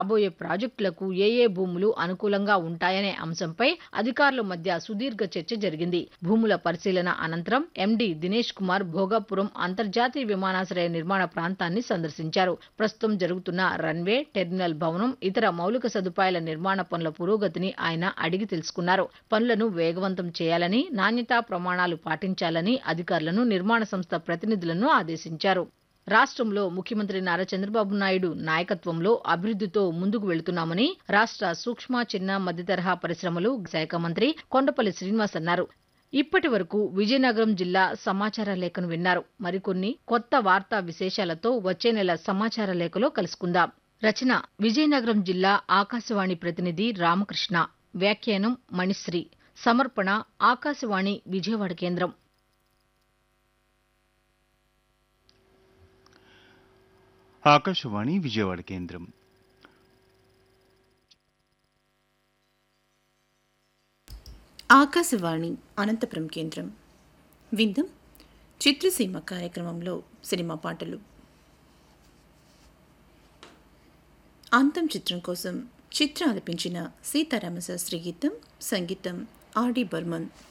రాబోయే ప్రాజెక్టులకు ఏ ఏ భూములు అనుకూలంగా ఉంటాయనే అంశంపై అధికారుల మధ్య సుదీర్ఘ చర్చ జరిగింది భూముల పరిశీలన అనంతరం ఎండీ దినేష్ కుమార్ భోగాపురం అంతర్జాతీయ విమానాశ్రయ నిర్మాణ ప్రాంతాన్ని సందర్శించారు ప్రస్తుతం జరుగుతున్న రన్వే టెర్మినల్ భవనం ఇతర మౌలిక సదుపాయాల నిర్మాణ పనుల పురోగతిని ఆయన అడిగి తెలుసుకున్నారు పనులను వేగవంతం చేయాలని నాణ్యతా ప్రమాణాలు పాటించాలని అధికారులను నిర్మాణ సంస్థ ప్రతినిధులను ఆదేశించారు రాష్ట్రంలో ముఖ్యమంత్రి నారా చంద్రబాబు నాయుడు నాయకత్వంలో అభివృద్ధితో ముందుకు వెళుతున్నామని రాష్ట్ర సూక్ష్మ చిన్న మధ్యతరహా పరిశ్రమలు శాఖ మంత్రి కొండపల్లి శ్రీనివాస్ అన్నారు ఇప్పటి వరకు విజయనగరం జిల్లా సమాచార లేఖను విన్నారు మరికొన్ని కొత్త వార్తా విశేషాలతో వచ్చే నెల సమాచార లేఖలో కలుసుకుందాం రచన విజయనగరం జిల్లా ఆకాశవాణి ప్రతినిధి రామకృష్ణ వ్యాఖ్యానం మణిశ్రీ సమర్పణ ఆకాశవాణి విజయవాడ కేంద్రం ఆకాశవాణి విజయవాడ కేంద్రం ఆకాశవాణి అనంతపురం కేంద్రం విందం చిత్రసీమ కార్యక్రమంలో సినిమా పాటలు అంతం చిత్రం కోసం చిత్ర ఆలపించిన సీతారామశాస్త్రి గీతం సంగీతం ఆర్డి బర్మన్